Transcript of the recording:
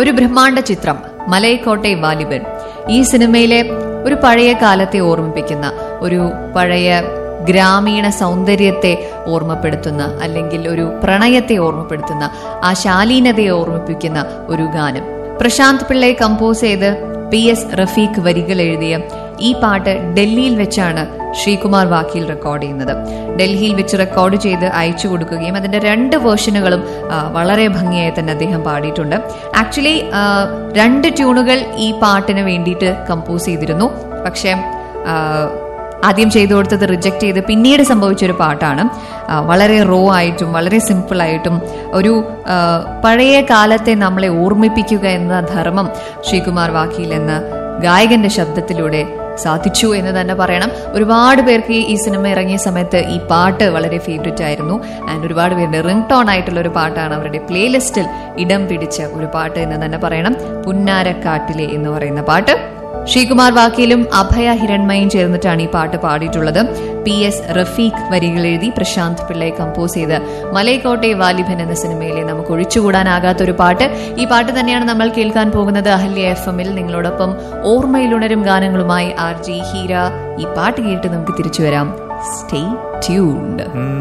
ഒരു ബ്രഹ്മാണ്ഡ ചിത്രം മലൈക്കോട്ടെ വാലിബൻ ഈ സിനിമയിലെ ഒരു പഴയ കാലത്തെ ഓർമ്മിപ്പിക്കുന്ന ഒരു പഴയ ഗ്രാമീണ സൗന്ദര്യത്തെ ഓർമ്മപ്പെടുത്തുന്ന അല്ലെങ്കിൽ ഒരു പ്രണയത്തെ ഓർമ്മപ്പെടുത്തുന്ന ആ ശാലീനതയെ ഓർമ്മിപ്പിക്കുന്ന ഒരു ഗാനം പ്രശാന്ത് പിള്ളെ കമ്പോസ് ചെയ്ത് പി എസ് റഫീഖ് വരികൾ എഴുതിയ ഈ പാട്ട് ഡൽഹിയിൽ വെച്ചാണ് ശ്രീകുമാർ വാക്കിയിൽ റെക്കോർഡ് ചെയ്യുന്നത് ഡൽഹിയിൽ വെച്ച് റെക്കോർഡ് ചെയ്ത് അയച്ചു കൊടുക്കുകയും അതിന്റെ രണ്ട് വേർഷനുകളും ആ, വളരെ ഭംഗിയായി തന്നെ അദ്ദേഹം പാടിയിട്ടുണ്ട് ആക്ച്വലി രണ്ട് ട്യൂണുകൾ ഈ പാട്ടിന് വേണ്ടിയിട്ട് കമ്പോസ് ചെയ്തിരുന്നു പക്ഷേ ആ, ആദ്യം ചെയ്തു കൊടുത്തത് റിജക്ട് ചെയ്ത് പിന്നീട് സംഭവിച്ചൊരു പാട്ടാണ് ആ, വളരെ റോ ആയിട്ടും വളരെ സിമ്പിൾ ആയിട്ടും ഒരു ആ, പഴയ കാലത്തെ നമ്മളെ ഓർമ്മിപ്പിക്കുക എന്ന ധർമ്മം ശ്രീകുമാർ വാക്കിയിൽ എന്ന ഗായകന്റെ ശബ്ദത്തിലൂടെ സാധിച്ചു എന്ന് തന്നെ പറയണം ഒരുപാട് പേർക്ക് ഈ സിനിമ ഇറങ്ങിയ സമയത്ത് ഈ പാട്ട് വളരെ ഫേവറേറ്റ് ആയിരുന്നു ആൻഡ് ഒരുപാട് പേരുടെ റിംഗ് ടോൺ ആയിട്ടുള്ള ഒരു പാട്ടാണ് അവരുടെ പ്ലേലിസ്റ്റിൽ ഇടം പിടിച്ച ഒരു പാട്ട് എന്ന് തന്നെ പറയണം പുന്നാരക്കാട്ടിലെ എന്ന് പറയുന്ന പാട്ട് ശ്രീകുമാർ വാക്കിയിലും അഭയ ഹിരൺമയും ചേർന്നിട്ടാണ് ഈ പാട്ട് പാടിയിട്ടുള്ളത് പി എസ് റഫീഖ് വരികൾ എഴുതി പ്രശാന്ത് പിള്ളയെ കമ്പോസ് ചെയ്ത് മലൈക്കോട്ടെ വാലിബൻ എന്ന സിനിമയിലെ നമുക്ക് ഒഴിച്ചുകൂടാനാകാത്ത ഒരു പാട്ട് ഈ പാട്ട് തന്നെയാണ് നമ്മൾ കേൾക്കാൻ പോകുന്നത് അഹല്യ എഫ് എമ്മിൽ നിങ്ങളോടൊപ്പം ഓർമ്മയിലുണരും ഗാനങ്ങളുമായി ആർ ജി ഹീര ഈ പാട്ട് കേട്ട് നമുക്ക് തിരിച്ചു വരാം സ്റ്റേ ട്യൂൺഡ്